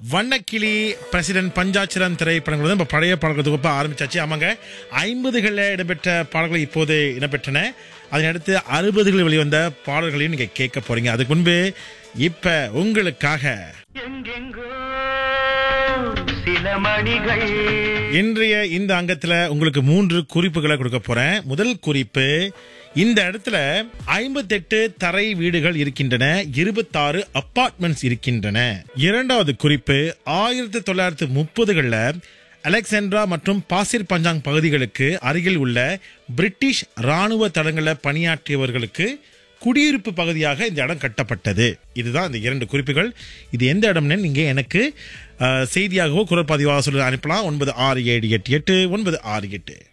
வண்ணக்கிளி president பஞ்சாட்சரம் திரைப்படங்கள் வந்து நம்ம பழைய பாடல்கள் தொகுப்பாக ஆரம்பிச்சாச்சு ஆமாங்க ஐம்பதுகளில் இடம்பெற்ற பாடல்கள் இப்போது இடம்பெற்றன அதனையடுத்து அறுபதுகளில் வெளிவந்த பாடல்களையும் நீங்க கேட்க போறீங்க அதுக்கு முன்பு இப்ப உங்களுக்காக எங்கெங்கோ சில மணிகள் இன்றைய இந்த அங்கத்துல உங்களுக்கு மூன்று குறிப்புகளை கொடுக்க போறேன் முதல் குறிப்பு இந்த இடத்துல ஐம்பத்தெட்டு தரை வீடுகள் இருக்கின்றன இருபத்தாறு அப்பார்ட்மெண்ட்ஸ் இருக்கின்றன இரண்டாவது குறிப்பு ஆயிரத்தி தொள்ளாயிரத்தி முப்பதுகள்ல அலெக்சாண்ட்ரா மற்றும் பாசிர் பஞ்சாங் பகுதிகளுக்கு அருகில் உள்ள பிரிட்டிஷ் ராணுவ தளங்களில் பணியாற்றியவர்களுக்கு குடியிருப்பு பகுதியாக இந்த இடம் கட்டப்பட்டது இதுதான் இந்த இரண்டு குறிப்புகள் இது எந்த இடம்னு நீங்க எனக்கு அஹ், செய்தியாகவோ குரல் பதிவாக சொல்ல அனுப்பலாம் ஒன்பது ஆறு ஏழு எட்டு எட்டு ஒன்பது ஆறு எட்டு